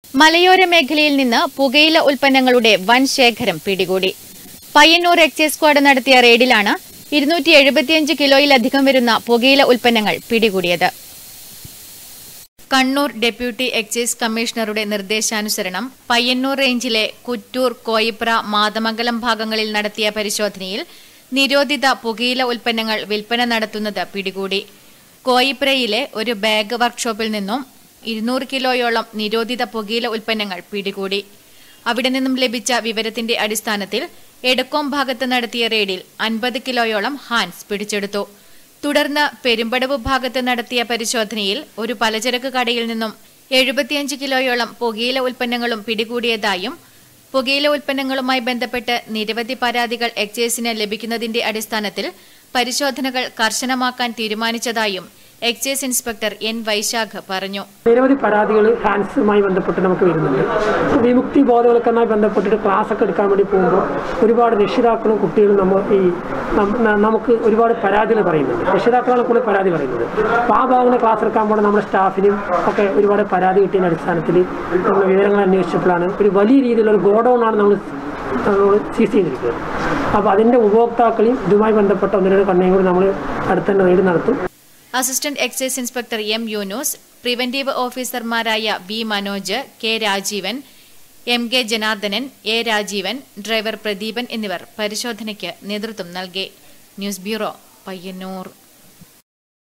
മലയോര മേഖലയിൽ നിന്ന് പുകയില ഉൽപ്പന്നങ്ങളുടെ വൻ ശേഖരം പിടികൂടി പയ്യന്നൂർ എക്സൈസ് സ്ക്വാഡ് നടത്തിയ റെയ്ഡിലാണ് ഇരുന്നൂറ്റി എഴുപത്തിയഞ്ച് കിലോയിലധികം വരുന്ന പുകയില ഉൽപ്പന്നങ്ങൾ പിടികൂടിയത് കണ്ണൂർ ഡെപ്യൂട്ടി എക്സൈസ് കമ്മീഷണറുടെ നിർദ്ദേശാനുസരണം പയ്യന്നൂർ റേഞ്ചിലെ കുറ്റൂർ കോയിപ്ര മാതമംഗലം ഭാഗങ്ങളിൽ നടത്തിയ പരിശോധനയിൽ നിരോധിത പുകയില ഉൽപ്പന്നങ്ങൾ വിൽപ്പന നടത്തുന്നത് പിടികൂടി കോയിപ്രയിലെ ഒരു ബാഗ് വർക്ക്ഷോപ്പിൽ നിന്നും ഇരുന്നൂറ് കിലോയോളം നിരോധിത പുകയില ഉൽപ്പന്നങ്ങൾ പിടികൂടി അവിടെ നിന്നും ലഭിച്ച വിവരത്തിന്റെ അടിസ്ഥാനത്തിൽ എടക്കോം ഭാഗത്ത് നടത്തിയ റെയ്ഡിൽ അൻപത് കിലോയോളം ഹാൻസ് പിടിച്ചെടുത്തു തുടർന്ന് പെരുമ്പടവ് ഭാഗത്ത് നടത്തിയ പരിശോധനയിൽ ഒരു പലചരക്ക് കടയിൽ നിന്നും എഴുപത്തിയഞ്ച് കിലോയോളം പുകയില ഉൽപ്പന്നങ്ങളും പിടികൂടിയതായും പുകയില ഉൽപ്പന്നങ്ങളുമായി ബന്ധപ്പെട്ട് നിരവധി പരാതികൾ എക്സൈസിന് ലഭിക്കുന്നതിന്റെ അടിസ്ഥാനത്തിൽ പരിശോധനകൾ കർശനമാക്കാൻ തീരുമാനിച്ചതായും എക്സൈസ് ഇൻസ്പെക്ടർ എൻ വൈശാഖ് പറഞ്ഞു നിരവധി പരാതികൾ ഹാൻസുമായി ബന്ധപ്പെട്ട് നമുക്ക് വരുന്നുണ്ട് അപ്പോൾ വിമുക്തി ബോധവൽക്കരണവുമായി ബന്ധപ്പെട്ടിട്ട് ക്ലാസ് ഒക്കെ എടുക്കാൻ വേണ്ടി പോകുമ്പോൾ ഒരുപാട് രക്ഷിതാക്കളും കുട്ടികളും നമ്മൾ ഈ നം- ന- നമുക്ക് ഒരുപാട് പരാതികൾ പറയുന്നുണ്ട് രക്ഷിതാക്കളാണ് കൂടുതൽ പരാതി പറയുന്നത് അപ്പോൾ ആ ഭാഗങ്ങൾ ക്ലാസ് എടുക്കാൻ പോകുന്ന നമ്മുടെ സ്റ്റാഫിനും ഒക്കെ ഒരുപാട് പരാതി കിട്ടിയതിൻ്റെ അടിസ്ഥാനത്തിൽ നമ്മൾ വിവരങ്ങൾ അന്വേഷിച്ചപ്പോഴാണ് ഒരു വലിയ രീതിയിലുള്ള ഒരു ഗോഡൗൺ ആണ് നമ്മൾ നമ്മൾ സീസ് ചെയ്തിരിക്കുന്നത് അപ്പോൾ അതിൻ്റെ ഉപഭോക്താക്കളെയും ഇതുമായി ബന്ധപ്പെട്ട ഒന്ന് രണ്ട് കണ്ണയും കൂടി നമ്മൾ അടുത്തന്നെ റെയ്ഡ് നടത്തും assistant excise inspector M Yunus preventive ഓഫീസർമാരായ V Manoj K Rajeevan M K Janardhanan A Rajeevan driver Pradeepan എന്നിവർ പരിശോധനയ്ക്ക് നേതൃത്വം നൽകി ന്യൂസ് ബ്യൂറോ പയ്യന്നൂർ